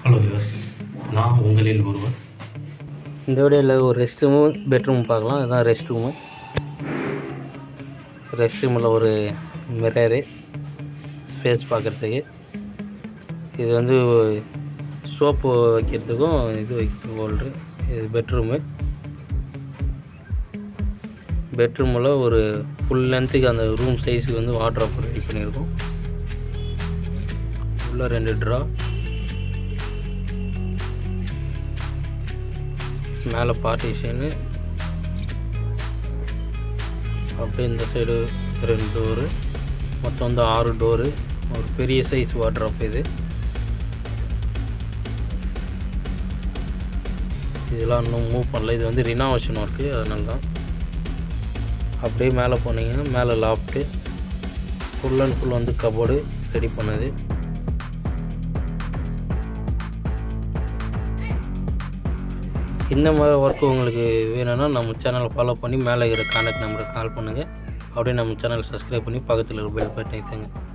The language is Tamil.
ஹலோ யூஸ் நான் உங்களில் ஒருவர் இந்த வீடியோவில் ஒரு ரெஸ்ட் ரூமு பெட்ரூம் பார்க்கலாம் இதுதான் ரெஸ்ட் ரூமு ரெஸ்ட் ரூமில் ஒரு மிரரு ஃபேஸ் பார்க்குறதுக்கு இது வந்து சோப்பு வைக்கிறதுக்கும் இது வைக்கிறதுக்கும் ஹோல்ட்ரு இது பெட்ரூமு பெட்ரூமில் ஒரு ஃபுல் லென்த்துக்கு அந்த ரூம் சைஸுக்கு வந்து வாட்ராப் ரெடி பண்ணியிருக்கோம் உள்ள ரெண்டு ட்ரா மேலே பார்ட்டிஷனு அப்படியே இந்த சைடு ரெண்டு டோரு மொத்தம் வந்து ஆறு டோரு ஒரு பெரிய சைஸ் வாட்ராப் இது இதெல்லாம் இன்னும் மூவ் பண்ணல இது வந்து ரினாவேஷன் ஒர்க்கு அதனால தான் அப்படியே மேலே போனீங்கன்னா மேலே லாஃப்ட்டு ஃபுல் அண்ட் ஃபுல் வந்து கபோர்டு ரெடி பண்ணது இந்த மாதிரி ஒர்க்கு உங்களுக்கு வேணும்னா நம்ம சேனலை ஃபாலோ பண்ணி மேலே இருக்கிற கான்டாக்ட் நம்பருக்கு கால் பண்ணுங்கள் அப்படியே நம்ம சேனலை சப்ஸ்கிரைப் பண்ணி பக்கத்தில் இருக்கிற பெல் பட்டன் வைத்துங்க